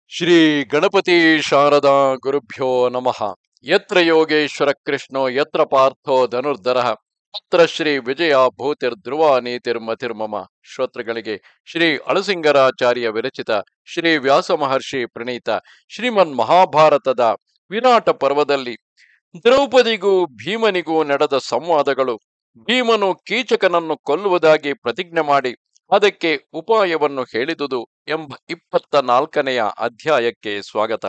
ಶ್ರೀ ಗಣಪತಿ ಶಾರದಾ ಗುರುಭ್ಯೋ ನಮಃ ಯತ್ರ ಯೋಗೇಶ್ವರ ಕೃಷ್ಣೋ ಯತ್ರ ಪಾರ್ಥೋ ಧನುರ್ಧರ ಅತ್ರ ಶ್ರೀ ವಿಜಯ ಭೂತಿರ್ ಧ್ರುವ ನೀತಿರ್ಮತಿರ್ಮಮ ಶ್ರೋತೃಗಳಿಗೆ ಶ್ರೀ ಅಳಸಿಂಗರಾಚಾರ್ಯ ವಿರಚಿತ ಶ್ರೀ ವ್ಯಾಸ ಮಹರ್ಷಿ ಪ್ರಣೀತ ಶ್ರೀಮನ್ ಮಹಾಭಾರತದ ವಿರಾಟ ಪರ್ವದಲ್ಲಿ ದ್ರೌಪದಿಗೂ ಭೀಮನಿಗೂ ನಡೆದ ಸಂವಾದಗಳು ಭೀಮನು ಕೀಚಕನನ್ನು ಕೊಲ್ಲುವುದಾಗಿ ಪ್ರತಿಜ್ಞೆ ಮಾಡಿ ಅದಕ್ಕೆ ಉಪಾಯವನ್ನು ಹೇಳಿದುದು ಎಂಬ ಇಪ್ಪತ್ತ ನಾಲ್ಕನೆಯ ಅಧ್ಯಾಯಕ್ಕೆ ಸ್ವಾಗತ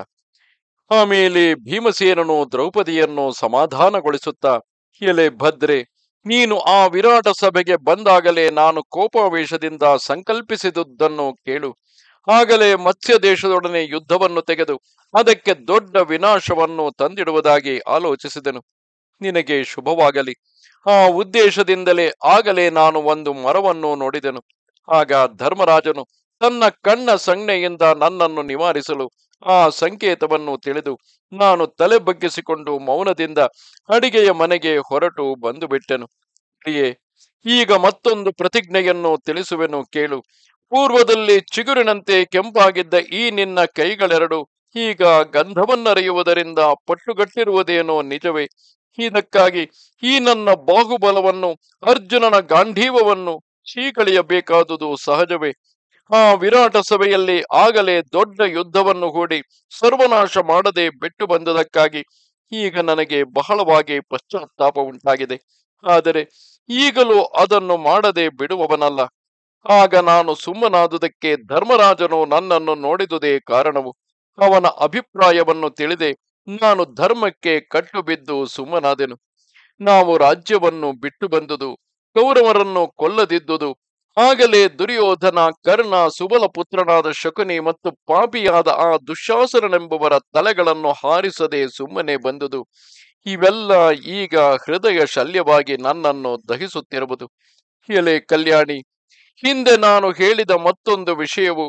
ಆಮೇಲೆ ಭೀಮಸೇನನು ದ್ರೌಪದಿಯನ್ನು ಸಮಾಧಾನಗೊಳಿಸುತ್ತಾ ಎಲೆ ಭದ್ರೆ ನೀನು ಆ ವಿರಾಟ ಸಭೆಗೆ ಬಂದಾಗಲೇ ನಾನು ಕೋಪಾವೇಶದಿಂದ ಸಂಕಲ್ಪಿಸಿದುದನ್ನು ಕೇಳು ಆಗಲೇ ಮತ್ಸ್ಯ ದೇಶದೊಡನೆ ಯುದ್ಧವನ್ನು ತೆಗೆದು ಅದಕ್ಕೆ ದೊಡ್ಡ ವಿನಾಶವನ್ನು ತಂದಿಡುವುದಾಗಿ ಆಲೋಚಿಸಿದನು ನಿನಗೆ ಶುಭವಾಗಲಿ ಆ ಉದ್ದೇಶದಿಂದಲೇ ಆಗಲೇ ನಾನು ಒಂದು ಮರವನ್ನು ನೋಡಿದೆನು ಆಗ ಧರ್ಮರಾಜನು ತನ್ನ ಕಣ್ಣ ಸಣ್ಣೆಯಿಂದ ನನ್ನನ್ನು ನಿವಾರಿಸಲು ಆ ಸಂಕೇತವನ್ನು ತಿಳಿದು ನಾನು ತಲೆ ಬಗ್ಗಿಸಿಕೊಂಡು ಮೌನದಿಂದ ಅಡಿಗೆಯ ಮನೆಗೆ ಹೊರಟು ಬಂದು ಬಿಟ್ಟೆನು ಪ್ರಿಯೇ ಈಗ ಮತ್ತೊಂದು ಪ್ರತಿಜ್ಞೆಯನ್ನು ತಿಳಿಸುವೆನು ಕೇಳು ಪೂರ್ವದಲ್ಲಿ ಚಿಗುರಿನಂತೆ ಕೆಂಪಾಗಿದ್ದ ಈ ನಿನ್ನ ಕೈಗಳೆರಡು ಈಗ ಗಂಧವನ್ನರಿಯುವುದರಿಂದ ಪಟ್ಟುಗಟ್ಟಿರುವುದೇನೋ ನಿಜವೇ ಇದಕ್ಕಾಗಿ ಈ ನನ್ನ ಬಾಹುಬಲವನ್ನು ಅರ್ಜುನನ ಗಾಂಧೀವವನ್ನು ಚೀಕಳಿಯಬೇಕಾದುದು ಸಹಜವೇ ಆ ವಿರಾಟ ಸಭೆಯಲ್ಲಿ ಆಗಲೇ ದೊಡ್ಡ ಯುದ್ಧವನ್ನು ಹೂಡಿ ಸರ್ವನಾಶ ಮಾಡದೆ ಬಿಟ್ಟು ಬಂದದಕ್ಕಾಗಿ ಈಗ ನನಗೆ ಬಹಳವಾಗಿ ಪಶ್ಚಾತ್ತಾಪ ಉಂಟಾಗಿದೆ ಆದರೆ ಈಗಲೂ ಅದನ್ನು ಮಾಡದೆ ಬಿಡುವವನಲ್ಲ ಆಗ ನಾನು ಸುಮ್ಮನಾದುದಕ್ಕೆ ಧರ್ಮರಾಜನು ನನ್ನನ್ನು ನೋಡಿದುದೇ ಕಾರಣವು ಅವನ ಅಭಿಪ್ರಾಯವನ್ನು ತಿಳಿದೆ ನಾನು ಧರ್ಮಕ್ಕೆ ಕಟ್ಟು ಬಿದ್ದು ಸುಮ್ಮನಾದೆನು ನಾವು ರಾಜ್ಯವನ್ನು ಬಿಟ್ಟು ಬಂದುದು ಕೌರವರನ್ನು ಕೊಲ್ಲದಿದ್ದುದು ಆಗಲೇ ದುರ್ಯೋಧನ ಕರ್ಣ ಸುಬಲ ಪುತ್ರನಾದ ಶಕುನಿ ಮತ್ತು ಪಾಪಿಯಾದ ಆ ದುಶ್ಯಾಸನನೆಂಬುವರ ತಲೆಗಳನ್ನು ಹಾರಿಸದೆ ಸುಮ್ಮನೆ ಬಂದುದು ಇವೆಲ್ಲ ಈಗ ಹೃದಯ ಶಲ್ಯವಾಗಿ ನನ್ನನ್ನು ದಹಿಸುತ್ತಿರುವುದು ಎಲೆ ಕಲ್ಯಾಣಿ ಹಿಂದೆ ನಾನು ಹೇಳಿದ ಮತ್ತೊಂದು ವಿಷಯವು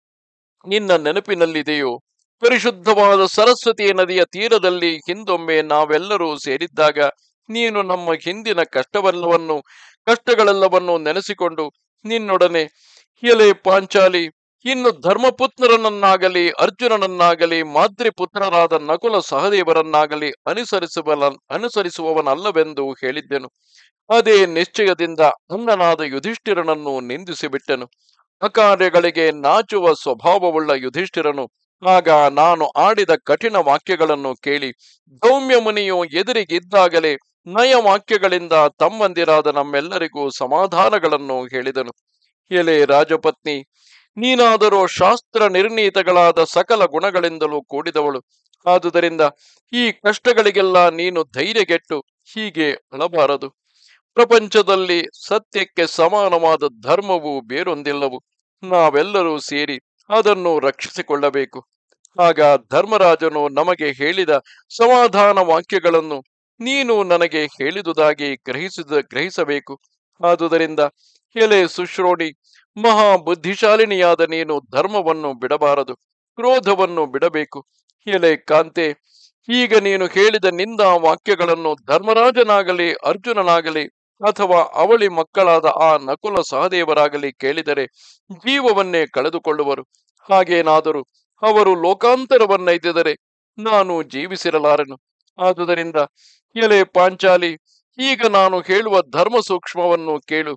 ನಿನ್ನ ನೆನಪಿನಲ್ಲಿದೆಯೋ ಪರಿಶುದ್ಧವಾದ ಸರಸ್ವತಿ ನದಿಯ ತೀರದಲ್ಲಿ ಹಿಂದೊಮ್ಮೆ ನಾವೆಲ್ಲರೂ ಸೇರಿದ್ದಾಗ ನೀನು ನಮ್ಮ ಹಿಂದಿನ ಕಷ್ಟವೆಲ್ಲವನ್ನು ಕಷ್ಟಗಳೆಲ್ಲವನ್ನು ನೆನೆಸಿಕೊಂಡು ನಿನ್ನೊಡನೆ ಎಲೆ ಪಾಂಚಾಲಿ ಇನ್ನು ಧರ್ಮಪುತ್ರನನ್ನಾಗಲಿ ಅರ್ಜುನನನ್ನಾಗಲಿ ಮಾತೃಪುತ್ರರಾದ ನಕುಲ ಸಹದೇವರನ್ನಾಗಲಿ ಅನುಸರಿಸುವ ಅನುಸರಿಸುವವನಲ್ಲವೆಂದು ಹೇಳಿದ್ದೆನು ಅದೇ ನಿಶ್ಚಯದಿಂದ ಅನ್ನನಾದ ಯುಧಿಷ್ಠಿರನನ್ನು ನಿಂದಿಸಿಬಿಟ್ಟೆನು ಅಕಾರ್ಯಗಳಿಗೆ ನಾಚುವ ಸ್ವಭಾವವುಳ್ಳ ಯುಧಿಷ್ಠಿರನು ಆಗ ನಾನು ಆಡಿದ ಕಠಿಣ ವಾಕ್ಯಗಳನ್ನು ಕೇಳಿ ದೌಮ್ಯ ಮುನಿಯು ಎದುರಿಗಿದ್ದಾಗಲೇ ನಯ ವಾಕ್ಯಗಳಿಂದ ತಮ್ಮಂದಿರಾದ ನಮ್ಮೆಲ್ಲರಿಗೂ ಸಮಾಧಾನಗಳನ್ನು ಹೇಳಿದನು ಎಲೆ ರಾಜಪತ್ನಿ ನೀನಾದರೂ ಶಾಸ್ತ್ರ ನಿರ್ಣೀತಗಳಾದ ಸಕಲ ಗುಣಗಳಿಂದಲೂ ಕೂಡಿದವಳು ಆದುದರಿಂದ ಈ ಕಷ್ಟಗಳಿಗೆಲ್ಲ ನೀನು ಧೈರ್ಯಗೆಟ್ಟು ಹೀಗೆ ಅಳಬಾರದು ಪ್ರಪಂಚದಲ್ಲಿ ಸತ್ಯಕ್ಕೆ ಸಮಾನವಾದ ಧರ್ಮವು ಬೇರೊಂದಿಲ್ಲವು ನಾವೆಲ್ಲರೂ ಸೇರಿ ಅದನ್ನು ರಕ್ಷಿಸಿಕೊಳ್ಳಬೇಕು ಆಗ ಧರ್ಮರಾಜನು ನಮಗೆ ಹೇಳಿದ ಸಮಾಧಾನ ವಾಕ್ಯಗಳನ್ನು ನೀನು ನನಗೆ ಹೇಳಿದುದಾಗಿ ಗ್ರಹಿಸಿದ ಗ್ರಹಿಸಬೇಕು ಆದುದರಿಂದ ಎಲೆ ಸುಶ್ರೋಣಿ ಮಹಾ ಬುದ್ಧಿಶಾಲಿನಿಯಾದ ನೀನು ಧರ್ಮವನ್ನು ಬಿಡಬಾರದು ಕ್ರೋಧವನ್ನು ಬಿಡಬೇಕು ಎಲೆ ಕಾಂತೆ ಈಗ ನೀನು ಹೇಳಿದ ನಿಂದ ವಾಕ್ಯಗಳನ್ನು ಧರ್ಮರಾಜನಾಗಲಿ ಅರ್ಜುನನಾಗಲಿ ಅಥವಾ ಅವಳಿ ಮಕ್ಕಳಾದ ಆ ನಕುಲ ಸಹದೇವರಾಗಲಿ ಕೇಳಿದರೆ ಜೀವವನ್ನೇ ಕಳೆದುಕೊಳ್ಳುವರು ಹಾಗೇನಾದರೂ ಅವರು ಲೋಕಾಂತರವನ್ನೈದಿದರೆ ನಾನು ಜೀವಿಸಿರಲಾರೆನು ಆದುದರಿಂದ ಎಲೆ ಪಾಂಚಾಲಿ ಈಗ ನಾನು ಹೇಳುವ ಧರ್ಮ ಸೂಕ್ಷ್ಮವನ್ನು ಕೇಳು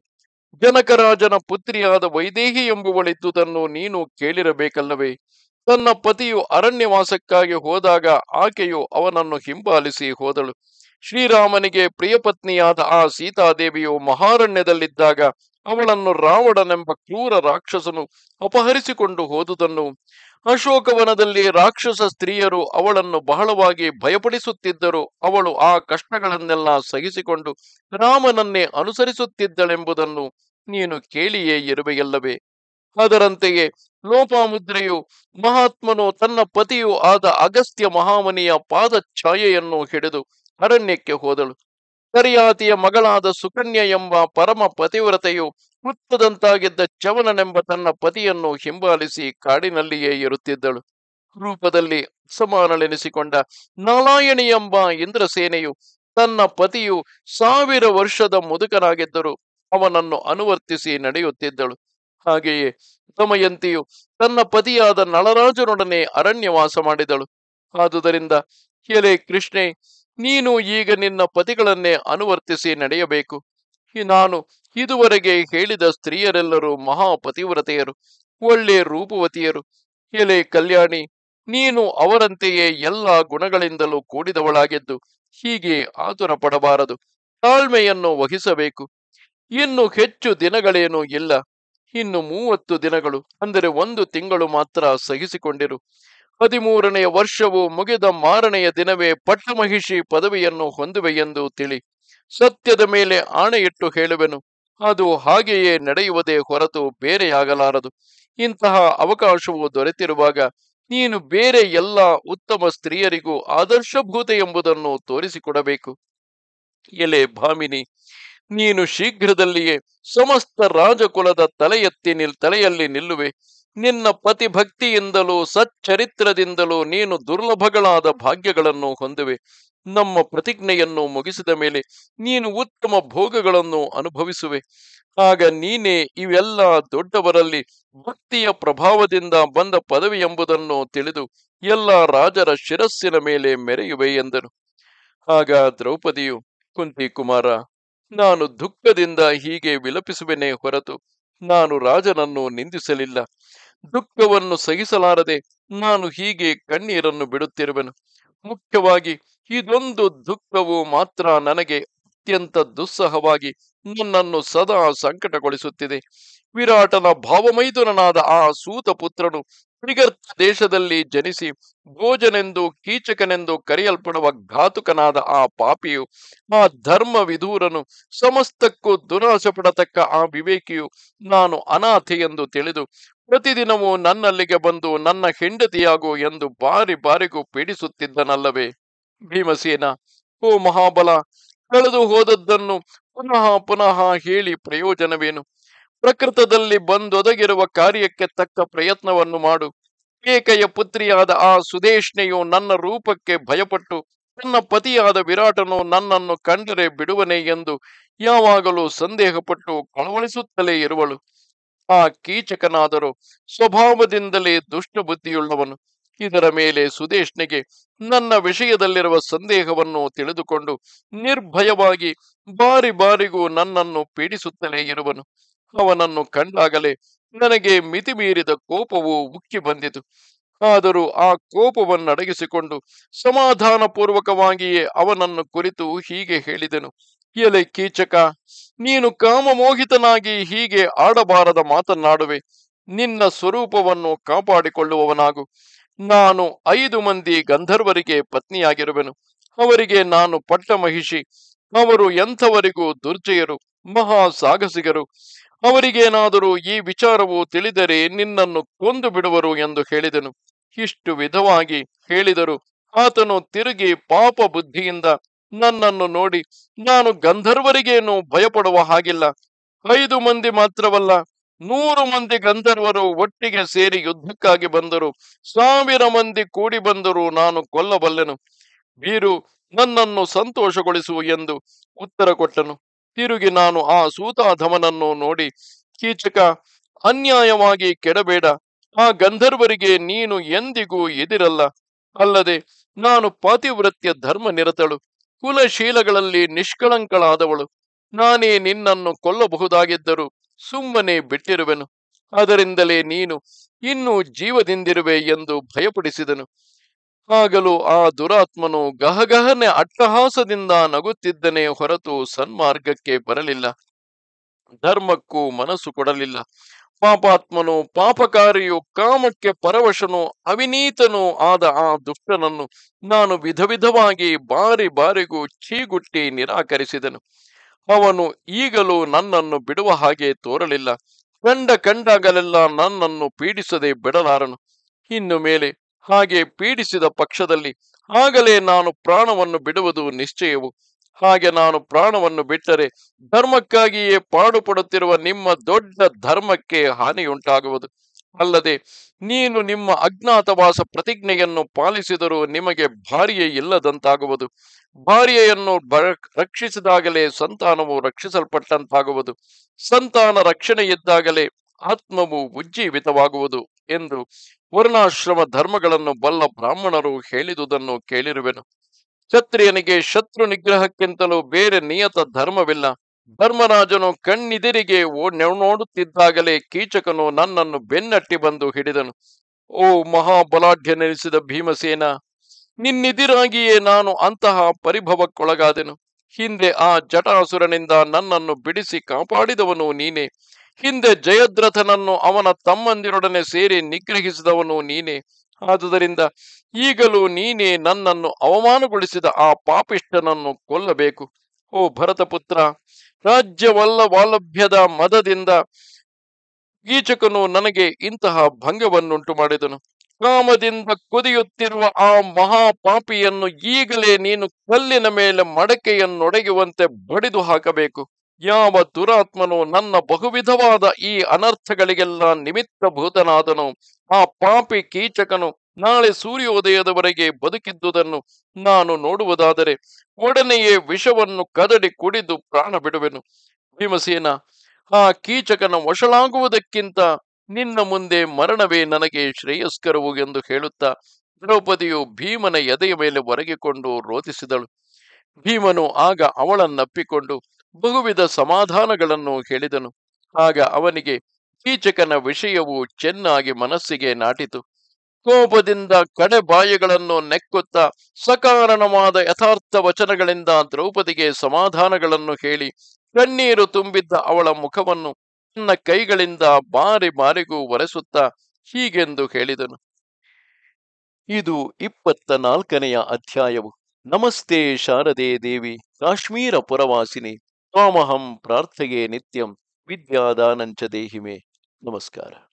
ಜನಕರಾಜನ ಪುತ್ರಿಯಾದ ವೈದೇಹಿ ಎಂಬುವಳಿದ್ದುದನ್ನು ನೀನು ಕೇಳಿರಬೇಕಲ್ಲವೇ ತನ್ನ ಪತಿಯು ಅರಣ್ಯವಾಸಕ್ಕಾಗಿ ಹೋದಾಗ ಆಕೆಯು ಅವನನ್ನು ಹಿಂಬಾಲಿಸಿ ಹೋದಳು ಶ್ರೀರಾಮನಿಗೆ ಪ್ರಿಯಪತ್ನಿಯಾದ ಆ ಸೀತಾದೇವಿಯು ಮಹಾರಣ್ಯದಲ್ಲಿದ್ದಾಗ ಅವಳನ್ನು ರಾವಣನೆಂಬ ಕ್ರೂರ ರಾಕ್ಷಸನು ಅಪಹರಿಸಿಕೊಂಡು ಹೋದುದನ್ನು ಅಶೋಕವನದಲ್ಲಿ ರಾಕ್ಷಸ ಸ್ತ್ರೀಯರು ಅವಳನ್ನು ಬಹಳವಾಗಿ ಭಯಪಡಿಸುತ್ತಿದ್ದರು ಅವಳು ಆ ಕಷ್ಟಗಳನ್ನೆಲ್ಲ ಸಹಿಸಿಕೊಂಡು ರಾಮನನ್ನೇ ಅನುಸರಿಸುತ್ತಿದ್ದಳೆಂಬುದನ್ನು ನೀನು ಕೇಳಿಯೇ ಇರುವೆಯಲ್ಲವೇ ಅದರಂತೆಯೇ ಲೋಪಾಮುದ್ರೆಯು ಮಹಾತ್ಮನು ತನ್ನ ಪತಿಯೂ ಆದ ಅಗಸ್ತ್ಯ ಮಹಾಮನಿಯ ಪಾದ ಛಾಯೆಯನ್ನು ಹಿಡಿದು ಅರಣ್ಯಕ್ಕೆ ಹೋದಳು ಕರಿಯಾತಿಯ ಮಗಳಾದ ಸುಕನ್ಯ ಎಂಬ ಪರಮ ಪತಿವ್ರತೆಯು ಹುತ್ತದಂತಾಗಿದ್ದ ಚವನನೆಂಬ ತನ್ನ ಪತಿಯನ್ನು ಹಿಂಬಾಲಿಸಿ ಕಾಡಿನಲ್ಲಿಯೇ ಇರುತ್ತಿದ್ದಳು ರೂಪದಲ್ಲಿ ಸಮಾನಳೆನಿಸಿಕೊಂಡ ನಾಲಾಯಣಿ ಎಂಬ ಇಂದ್ರಸೇನೆಯು ತನ್ನ ಪತಿಯು ಸಾವಿರ ವರ್ಷದ ಮುದುಕನಾಗಿದ್ದರೂ ಅವನನ್ನು ಅನುವರ್ತಿಸಿ ನಡೆಯುತ್ತಿದ್ದಳು ಹಾಗೆಯೇ ದಮಯಂತಿಯು ತನ್ನ ಪತಿಯಾದ ನಳರಾಜನೊಡನೆ ಅರಣ್ಯವಾಸ ಮಾಡಿದಳು ಆದುದರಿಂದ ಎಲೆ ಕೃಷ್ಣೆ ನೀನು ಈಗ ನಿನ್ನ ಪತಿಗಳನ್ನೇ ಅನುವರ್ತಿಸಿ ನಡೆಯಬೇಕು ಈ ನಾನು ಇದುವರೆಗೆ ಹೇಳಿದ ಸ್ತ್ರೀಯರೆಲ್ಲರೂ ಮಹಾಪತಿವ್ರತೆಯರು ಒಳ್ಳೆ ರೂಪವತಿಯರು ಎಲೆ ಕಲ್ಯಾಣಿ ನೀನು ಅವರಂತೆಯೇ ಎಲ್ಲ ಗುಣಗಳಿಂದಲೂ ಕೂಡಿದವಳಾಗಿದ್ದು ಹೀಗೆ ಆತುರ ಪಡಬಾರದು ತಾಳ್ಮೆಯನ್ನು ವಹಿಸಬೇಕು ಇನ್ನು ಹೆಚ್ಚು ದಿನಗಳೇನೂ ಇಲ್ಲ ಇನ್ನು ಮೂವತ್ತು ದಿನಗಳು ಅಂದರೆ ಒಂದು ತಿಂಗಳು ಮಾತ್ರ ಸಹಿಸಿಕೊಂಡಿರು ಹದಿಮೂರನೆಯ ವರ್ಷವು ಮುಗಿದ ಮಾರನೆಯ ದಿನವೇ ಪಟ್ಟಮಹಿಷಿ ಪದವಿಯನ್ನು ಹೊಂದುವೆ ಎಂದು ತಿಳಿ ಸತ್ಯದ ಮೇಲೆ ಆಣೆಯಿಟ್ಟು ಹೇಳುವೆನು ಅದು ಹಾಗೆಯೇ ನಡೆಯುವುದೇ ಹೊರತು ಬೇರೆಯಾಗಲಾರದು ಇಂತಹ ಅವಕಾಶವು ದೊರೆತಿರುವಾಗ ನೀನು ಬೇರೆ ಎಲ್ಲ ಉತ್ತಮ ಸ್ತ್ರೀಯರಿಗೂ ಆದರ್ಶಭೂತ ಎಂಬುದನ್ನು ತೋರಿಸಿಕೊಡಬೇಕು ಎಲೆ ಭಾಮಿನಿ ನೀನು ಶೀಘ್ರದಲ್ಲಿಯೇ ಸಮಸ್ತ ರಾಜಕುಲದ ತಲೆ ಎತ್ತಿ ನಿಲ್ ತಲೆಯಲ್ಲಿ ನಿಲ್ಲುವೆ ನಿನ್ನ ಪತಿ ಭಕ್ತಿಯಿಂದಲೂ ಸಚ್ಚರಿತ್ರದಿಂದಲೂ ನೀನು ದುರ್ಲಭಗಳಾದ ಭಾಗ್ಯಗಳನ್ನು ಹೊಂದುವೆ ನಮ್ಮ ಪ್ರತಿಜ್ಞೆಯನ್ನು ಮುಗಿಸಿದ ಮೇಲೆ ನೀನು ಉತ್ತಮ ಭೋಗಗಳನ್ನು ಅನುಭವಿಸುವೆ ಆಗ ನೀನೇ ಇವೆಲ್ಲ ದೊಡ್ಡವರಲ್ಲಿ ಭಕ್ತಿಯ ಪ್ರಭಾವದಿಂದ ಬಂದ ಪದವಿ ಎಂಬುದನ್ನು ತಿಳಿದು ಎಲ್ಲ ರಾಜರ ಶಿರಸ್ಸಿನ ಮೇಲೆ ಮೆರೆಯುವೆ ಎಂದನು ಆಗ ದ್ರೌಪದಿಯು ಕುಂತಿ ಕುಮಾರ ನಾನು ದುಃಖದಿಂದ ಹೀಗೆ ವಿಲಪಿಸುವೆನೇ ಹೊರತು ನಾನು ರಾಜನನ್ನು ನಿಂದಿಸಲಿಲ್ಲ ದುಃಖವನ್ನು ಸಹಿಸಲಾರದೆ ನಾನು ಹೀಗೆ ಕಣ್ಣೀರನ್ನು ಬಿಡುತ್ತಿರುವೆನು ಮುಖ್ಯವಾಗಿ ಇದೊಂದು ದುಃಖವು ಮಾತ್ರ ನನಗೆ ಅತ್ಯಂತ ದುಸ್ಸಹವಾಗಿ ನನ್ನನ್ನು ಸದಾ ಸಂಕಟಗೊಳಿಸುತ್ತಿದೆ ವಿರಾಟನ ಭಾವಮೈದುನನಾದ ಆ ಸೂತ ಪುತ್ರನು ತ್ರಿಗರ್ತ ದೇಶದಲ್ಲಿ ಜನಿಸಿ ಭೋಜನೆಂದು ಕೀಚಕನೆಂದು ಕರೆಯಲ್ಪಡುವ ಘಾತುಕನಾದ ಆ ಪಾಪಿಯು ಆ ಧರ್ಮ ವಿಧೂರನು ಸಮಸ್ತಕ್ಕೂ ದುರಾಶ ಪಡತಕ್ಕ ಆ ವಿವೇಕಿಯು ನಾನು ಅನಾಥೆ ಎಂದು ತಿಳಿದು ಪ್ರತಿದಿನವೂ ನನ್ನಲ್ಲಿಗೆ ಬಂದು ನನ್ನ ಹೆಂಡತಿಯಾಗು ಎಂದು ಬಾರಿ ಬಾರಿಗೂ ಪೀಡಿಸುತ್ತಿದ್ದನಲ್ಲವೇ ಭೀಮಸೇನ ಓ ಮಹಾಬಲ ಕಳೆದು ಹೋದದ್ದನ್ನು ಪುನಃ ಪುನಃ ಹೇಳಿ ಪ್ರಯೋಜನವೇನು ಪ್ರಕೃತದಲ್ಲಿ ಬಂದೊದಗಿರುವ ಕಾರ್ಯಕ್ಕೆ ತಕ್ಕ ಪ್ರಯತ್ನವನ್ನು ಮಾಡು ಏಕೆಯ ಪುತ್ರಿಯಾದ ಆ ಸುದೇಶ್ನೆಯು ನನ್ನ ರೂಪಕ್ಕೆ ಭಯಪಟ್ಟು ತನ್ನ ಪತಿಯಾದ ವಿರಾಟನು ನನ್ನನ್ನು ಕಂಡರೆ ಬಿಡುವನೆ ಎಂದು ಯಾವಾಗಲೂ ಸಂದೇಹಪಟ್ಟು ಕಳವಳಿಸುತ್ತಲೇ ಇರುವಳು ಆ ಕೀಚಕನಾದರೂ ಸ್ವಭಾವದಿಂದಲೇ ದುಷ್ಟ ಬುದ್ಧಿಯುಳ್ಳವನು ಇದರ ಮೇಲೆ ಸುದೇಶ್ನಿಗೆ ನನ್ನ ವಿಷಯದಲ್ಲಿರುವ ಸಂದೇಹವನ್ನು ತಿಳಿದುಕೊಂಡು ನಿರ್ಭಯವಾಗಿ ಬಾರಿ ಬಾರಿಗೂ ನನ್ನನ್ನು ಪೀಡಿಸುತ್ತಲೇ ಇರುವನು ಅವನನ್ನು ಕಂಡಾಗಲೇ ನನಗೆ ಮಿತಿಮೀರಿದ ಕೋಪವು ಉಕ್ಕಿ ಬಂದಿತು ಆದರೂ ಆ ಕೋಪವನ್ನಡಗಿಸಿಕೊಂಡು ಸಮಾಧಾನ ಪೂರ್ವಕವಾಗಿಯೇ ಅವನನ್ನು ಕುರಿತು ಹೀಗೆ ಹೇಳಿದೆನು ಎಲೆ ಕೀಚಕ ನೀನು ಕಾಮಮೋಹಿತನಾಗಿ ಹೀಗೆ ಆಡಬಾರದ ಮಾತನ್ನಾಡುವೆ ನಿನ್ನ ಸ್ವರೂಪವನ್ನು ಕಾಪಾಡಿಕೊಳ್ಳುವವನಾಗು ನಾನು ಐದು ಮಂದಿ ಗಂಧರ್ವರಿಗೆ ಪತ್ನಿಯಾಗಿರುವೆನು ಅವರಿಗೆ ನಾನು ಪಟ್ಟ ಮಹಿಷಿ ಅವರು ಎಂಥವರಿಗೂ ದುರ್ಜಯರು ಮಹಾ ಸಾಹಸಿಗರು ಅವರಿಗೇನಾದರೂ ಈ ವಿಚಾರವು ತಿಳಿದರೆ ನಿನ್ನನ್ನು ಕೊಂದು ಬಿಡುವರು ಎಂದು ಹೇಳಿದನು ಇಷ್ಟು ವಿಧವಾಗಿ ಹೇಳಿದರು ಆತನು ತಿರುಗಿ ಪಾಪ ಬುದ್ಧಿಯಿಂದ ನನ್ನನ್ನು ನೋಡಿ ನಾನು ಗಂಧರ್ವರಿಗೇನು ಭಯಪಡುವ ಹಾಗಿಲ್ಲ ಐದು ಮಂದಿ ಮಾತ್ರವಲ್ಲ ನೂರು ಮಂದಿ ಗಂಧರ್ವರು ಒಟ್ಟಿಗೆ ಸೇರಿ ಯುದ್ಧಕ್ಕಾಗಿ ಬಂದರು ಸಾವಿರ ಮಂದಿ ಕೂಡಿ ಬಂದರೂ ನಾನು ಕೊಲ್ಲಬಲ್ಲೆನು ಬೀರು ನನ್ನನ್ನು ಸಂತೋಷಗೊಳಿಸು ಎಂದು ಉತ್ತರ ಕೊಟ್ಟನು ತಿರುಗಿ ನಾನು ಆ ಸೂತಾಧಮನನ್ನು ನೋಡಿ ಕೀಚಕ ಅನ್ಯಾಯವಾಗಿ ಕೆಡಬೇಡ ಆ ಗಂಧರ್ವರಿಗೆ ನೀನು ಎಂದಿಗೂ ಎದಿರಲ್ಲ ಅಲ್ಲದೆ ನಾನು ಪಾತಿವ್ರತ್ಯ ಧರ್ಮ ನಿರತಳು ಕುಲಶೀಲಗಳಲ್ಲಿ ನಿಷ್ಕಳಂಕಳಾದವಳು ನಾನೇ ನಿನ್ನನ್ನು ಕೊಲ್ಲಬಹುದಾಗಿದ್ದರೂ ಸುಮ್ಮನೆ ಬಿಟ್ಟಿರುವೆನು ಅದರಿಂದಲೇ ನೀನು ಇನ್ನೂ ಜೀವದಿಂದಿರುವೆ ಎಂದು ಭಯಪಡಿಸಿದನು ಆಗಲೂ ಆ ದುರಾತ್ಮನು ಗಹಗಹನೆ ಅಟ್ಟಹಾಸದಿಂದ ನಗುತ್ತಿದ್ದನೇ ಹೊರತು ಸನ್ಮಾರ್ಗಕ್ಕೆ ಬರಲಿಲ್ಲ ಧರ್ಮಕ್ಕೂ ಮನಸ್ಸು ಕೊಡಲಿಲ್ಲ ಪಾಪಾತ್ಮನು ಪಾಪಕಾರಿಯು ಕಾಮಕ್ಕೆ ಪರವಶನು ಅವಿನೀತನೂ ಆದ ಆ ದುಷ್ಟನನ್ನು ನಾನು ವಿಧ ವಿಧವಾಗಿ ಬಾರಿ ಬಾರಿಗೂ ಚೀಗುಟ್ಟಿ ನಿರಾಕರಿಸಿದನು ಅವನು ಈಗಲೂ ನನ್ನನ್ನು ಬಿಡುವ ಹಾಗೆ ತೋರಲಿಲ್ಲ ಕಂಡ ಕಂಡಾಗಲೆಲ್ಲ ನನ್ನನ್ನು ಪೀಡಿಸದೆ ಬಿಡಲಾರನು ಇನ್ನು ಮೇಲೆ ಹಾಗೆ ಪೀಡಿಸಿದ ಪಕ್ಷದಲ್ಲಿ ಆಗಲೇ ನಾನು ಪ್ರಾಣವನ್ನು ಬಿಡುವುದು ನಿಶ್ಚಯವು ಹಾಗೆ ನಾನು ಪ್ರಾಣವನ್ನು ಬಿಟ್ಟರೆ ಧರ್ಮಕ್ಕಾಗಿಯೇ ಪಾಡುಪಡುತ್ತಿರುವ ನಿಮ್ಮ ದೊಡ್ಡ ಧರ್ಮಕ್ಕೆ ಹಾನಿಯುಂಟಾಗುವುದು ಅಲ್ಲದೆ ನೀನು ನಿಮ್ಮ ಅಜ್ಞಾತವಾಸ ಪ್ರತಿಜ್ಞೆಯನ್ನು ಪಾಲಿಸಿದರೂ ನಿಮಗೆ ಭಾರ್ಯೆ ಇಲ್ಲದಂತಾಗುವುದು ಭಾರ್ಯೆಯನ್ನು ರಕ್ಷಿಸಿದಾಗಲೇ ಸಂತಾನವು ರಕ್ಷಿಸಲ್ಪಟ್ಟಂತಾಗುವುದು ಸಂತಾನ ರಕ್ಷಣೆ ಇದ್ದಾಗಲೇ ಆತ್ಮವು ಉಜ್ಜೀವಿತವಾಗುವುದು ಎಂದು ವರ್ಣಾಶ್ರಮ ಧರ್ಮಗಳನ್ನು ಬಲ್ಲ ಬ್ರಾಹ್ಮಣರು ಹೇಳಿದುದನ್ನು ಕೇಳಿರುವೆನು ಕ್ಷತ್ರಿಯನಿಗೆ ಶತ್ರು ನಿಗ್ರಹಕ್ಕಿಂತಲೂ ಬೇರೆ ನಿಯತ ಧರ್ಮವಿಲ್ಲ ಧರ್ಮರಾಜನು ಕಣ್ಣಿದಿರಿಗೆ ಓ- ನೋಡುತ್ತಿದ್ದಾಗಲೇ ಕೀಚಕನು ನನ್ನನ್ನು ಬೆನ್ನಟ್ಟಿ ಬಂದು ಹಿಡಿದನು ಓ ಮಹಾಬಲಾಢ್ಯನೆನಿಸಿದ ಭೀಮಸೇನ ನಿನ್ನಿದಿರಾಗಿಯೇ ನಾನು ಅಂತಹ ಪರಿಭವಕ್ಕೊಳಗಾದೆನು ಹಿಂದೆ ಆ ಜಟಾಸುರನಿಂದ ನನ್ನನ್ನು ಬಿಡಿಸಿ ಕಾಪಾಡಿದವನು ನೀನೇ ಹಿಂದೆ ಜಯದ್ರಥನನ್ನು ಅವನ ತಮ್ಮಂದಿರೊಡನೆ ಸೇರಿ ನಿಗ್ರಹಿಸಿದವನು ನೀನೇ ಆದುದರಿಂದ ಈಗಲೂ ನೀನೇ ನನ್ನನ್ನು ಅವಮಾನಗೊಳಿಸಿದ ಆ ಪಾಪಿಷ್ಟನನ್ನು ಕೊಲ್ಲಬೇಕು ಓ ಭರತಪುತ್ರ ರಾಜ್ಯವಲ್ಲ ವಾಲಭ್ಯದ ಮದದಿಂದ ಕೀಚಕನು ನನಗೆ ಇಂತಹ ಭಂಗವನ್ನುಂಟು ಮಾಡಿದನು ಕಾಮದಿಂದ ಕುದಿಯುತ್ತಿರುವ ಆ ಮಹಾಪಾಪಿಯನ್ನು ಈಗಲೇ ನೀನು ಕಲ್ಲಿನ ಮೇಲೆ ಮಡಕೆಯನ್ನೊಡೆಯುವಂತೆ ಬಡಿದು ಹಾಕಬೇಕು ಯಾವ ದುರಾತ್ಮನು ನನ್ನ ಬಹುವಿಧವಾದ ಈ ಅನರ್ಥಗಳಿಗೆಲ್ಲ ನಿಮಿತ್ತಭೂತನಾದನು ಆ ಪಾಪಿ ಕೀಚಕನು ನಾಳೆ ಸೂರ್ಯೋದಯದವರೆಗೆ ಬದುಕಿದ್ದುದನ್ನು ನಾನು ನೋಡುವುದಾದರೆ ಒಡನೆಯೇ ವಿಷವನ್ನು ಕದಡಿ ಕುಡಿದು ಪ್ರಾಣ ಬಿಡುವೆನು ಭೀಮಸೇನ ಆ ಕೀಚಕನ ವಶಳಾಗುವುದಕ್ಕಿಂತ ನಿನ್ನ ಮುಂದೆ ಮರಣವೇ ನನಗೆ ಶ್ರೇಯಸ್ಕರವು ಎಂದು ಹೇಳುತ್ತಾ ದ್ರೌಪದಿಯು ಭೀಮನ ಎದೆಯ ಮೇಲೆ ಒರಗಿಕೊಂಡು ರೋಧಿಸಿದಳು ಭೀಮನು ಆಗ ಅವಳನ್ನಪ್ಪಿಕೊಂಡು ಬಹುವಿಧ ಸಮಾಧಾನಗಳನ್ನು ಹೇಳಿದನು ಆಗ ಅವನಿಗೆ ಕೀಚಕನ ವಿಷಯವು ಚೆನ್ನಾಗಿ ಮನಸ್ಸಿಗೆ ನಾಟಿತು ಕೋಪದಿಂದ ಕಡೆ ಬಾಯಿಗಳನ್ನು ನೆಕ್ಕುತ್ತಾ ಸಕಾರಣವಾದ ಯಥಾರ್ಥ ವಚನಗಳಿಂದ ದ್ರೌಪದಿಗೆ ಸಮಾಧಾನಗಳನ್ನು ಹೇಳಿ ಕಣ್ಣೀರು ತುಂಬಿದ್ದ ಅವಳ ಮುಖವನ್ನು ತನ್ನ ಕೈಗಳಿಂದ ಬಾರಿ ಬಾರಿಗೂ ಒರೆಸುತ್ತಾ ಹೀಗೆಂದು ಹೇಳಿದನು ಇದು ಇಪ್ಪತ್ತ ನಾಲ್ಕನೆಯ ಅಧ್ಯಾಯವು ನಮಸ್ತೆ ಶಾರದೆ ದೇವಿ ಕಾಶ್ಮೀರ ಪುರವಾಸಿನಿ ತ್ವಾಮಹಂ ಪ್ರಾರ್ಥೆಯೇ ನಿತ್ಯಂ ವಿದ್ಯಾದಾನಂಚ ದೇಹಿಮೆ ನಮಸ್ಕಾರ